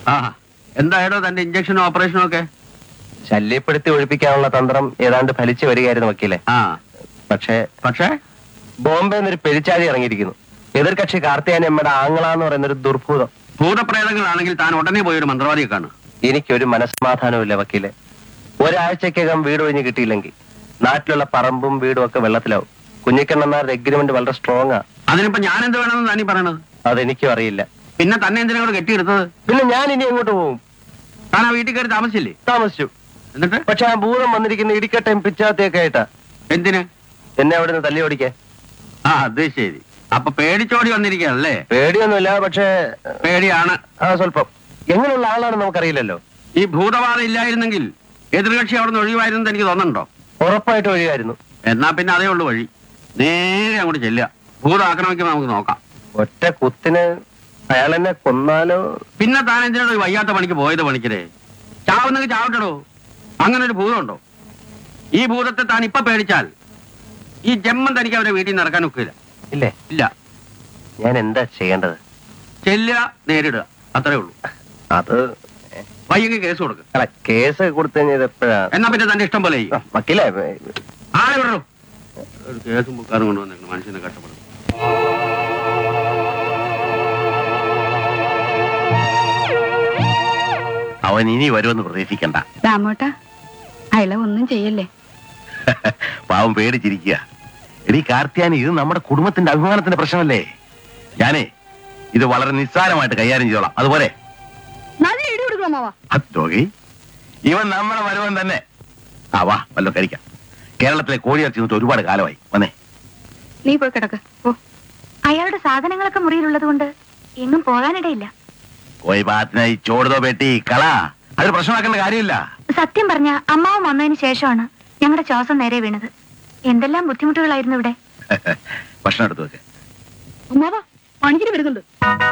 ആ എന്തായാലോ തന്റെ ഇഞ്ചക്ഷനും ഓപ്പറേഷനും ഒക്കെ ശല്യപ്പെടുത്തി ഒഴിപ്പിക്കാനുള്ള തന്ത്രം ഏതാണ്ട് ഫലിച്ചു വരികയായിരുന്നു വക്കീലെ ആ പക്ഷേ പക്ഷേ ബോംബെ എന്നൊരു പെരിച്ചാഴി ഇറങ്ങിയിരിക്കുന്നു എതിർകക്ഷി കാർത്തിയാനി അമ്മയുടെ ആങ്ങളാന്ന് പറയുന്നൊരു ദുർഭൂതം ഭൂതപ്രേതങ്ങളാണെങ്കിൽ താൻ ഉടനെ പോയി ഒരു മന്ത്രവാദിയെ കാണും എനിക്കൊരു മനസ്സമാധാനമില്ല വക്കീലെ ഒരാഴ്ചക്കകം വീട് ഒഴിഞ്ഞ് കിട്ടിയില്ലെങ്കിൽ നാട്ടിലുള്ള പറമ്പും വീടും ഒക്കെ വെള്ളത്തിലാവും കുഞ്ഞിക്കണ്ണന്മാരുടെ എഗ്രിമെന്റ് വളരെ സ്ട്രോങ് ആ അതിനിപ്പോ ഞാൻ എന്ത് വേണമെന്ന് താനീ പറയണത് അതെനിക്കും അറിയില്ല പിന്നെ തന്നെ എന്തിനാ കൂടെ കെട്ടിയെടുത്തത് പിന്നെ ഞാൻ ഇനി എങ്ങോട്ട് പോകും താൻ ആ വീട്ടിൽ കയറി താമസിച്ചില്ലേ താമസിച്ചു എന്നിട്ട് പക്ഷെ ആ ഭൂതം വന്നിരിക്കുന്ന ഇടിക്കട്ടയും പിച്ചാത്തിയൊക്കെ ആയിട്ടാ എന്തിന് എന്നെ അവിടെ നിന്ന് തല്ലി ഓടിക്കാൻ ആ അത് ശരി അപ്പൊ പേടിച്ചോടി വന്നിരിക്കുകയല്ലേ പേടിയൊന്നുമില്ല പക്ഷേ പേടിയാണ് ആ സ്വല്പം എങ്ങനെയുള്ള ആളാണ് നമുക്കറിയില്ലല്ലോ ഈ ഭൂതവാദം ഇല്ലായിരുന്നെങ്കിൽ എതിർകക്ഷി അവിടെ നിന്ന് ഒഴിവായിരുന്നു എനിക്ക് തോന്നുന്നുണ്ടോ ഉറപ്പായിട്ട് വഴിയായിരുന്നു എന്നാ പിന്നെ അതേ ഉള്ളു വഴി നേരെ അങ്ങോട്ട് ചെല്ലുക ഭൂതം ആക്രമിക്കുമ്പോ നമുക്ക് നോക്കാം ഒറ്റ കുത്തിന് അയാൾ എന്നെ കൊന്നാലോ പിന്നെ താൻ എന്തിനാണോ ഈ വയ്യാത്ത പണിക്ക് പോയത് പണിക്കരെ ചാവുന്നെങ്കിൽ ചാവട്ടടോ അങ്ങനെ ഒരു ഭൂതമുണ്ടോ ഈ ഭൂതത്തെ താൻ ഇപ്പൊ പേടിച്ചാൽ ഈ ജന്മം തനിക്ക് അവരെ വീട്ടിൽ നിന്ന് ഇറക്കാൻ ഒക്കില്ല ഇല്ലേ ഇല്ല ഞാൻ എന്താ ചെയ്യേണ്ടത് ചെല്ലുക നേരിടുക അത്രേ ഉള്ളൂ അത് വയ്യെങ്കിൽ കേസ് കൊടുക്കുക അല്ല കേസ് കൊടുത്തു കഴിഞ്ഞത് എപ്പോഴാ എന്നാ പിന്നെ തന്റെ ഇഷ്ടം പോലെ ചെയ്യും വക്കീലേ ആരെ വിടണോ ഒരു കേസും ബുക്കാറും കൊണ്ടുവന്നേക്കണം മനുഷ്യനെ കഷ്ടപ്പെടും അവൻ ഇനി വരുമെന്ന് പ്രതീക്ഷിക്കണ്ട രാമോട്ട അയല ഒന്നും ചെയ്യല്ലേ പാവം പേടിച്ചിരിക്കുക എടീ കാർത്തിയാനി ഇത് നമ്മുടെ കുടുംബത്തിന്റെ അഭിമാനത്തിന്റെ പ്രശ്നമല്ലേ ഞാനേ ഇത് വളരെ നിസ്സാരമായിട്ട് കൈകാര്യം ചെയ്തോളാം അതുപോലെ നല്ല ഇടി കൊടുക്കണം മാവാ അത്തോകി ഇവൻ നമ്മുടെ വരുവൻ തന്നെ ആ വാ വല്ലോ കഴിക്കാം കേരളത്തിലെ കോഴിയിറച്ചി നിന്നിട്ട് ഒരുപാട് കാലമായി വന്നേ നീ പോയി കിടക്ക് ഓ അയാളുടെ സാധനങ്ങളൊക്കെ മുറിയിലുള്ളത് കൊണ്ട് എങ്ങും പോകാനിടയില്ല കോഴി പാത്തിനായി ചോടുതോ പെട്ടി കള അത് പ്രശ്നമാക്കേണ്ട കാര്യമില്ല സത്യം പറഞ്ഞ അമ്മാവൻ വന്നതിന് ശേഷമാണ് ഞങ്ങളുടെ ശ്വാസം നേരെ വീണത് എന്തെല്ലാം ബുദ്ധിമുട്ടുകളായിരുന്നു ഇവിടെ ഭക്ഷണം എടുത്തു വെക്ക് അമ്മാവാ പണിക്കിന് വരുന്നുണ്ട്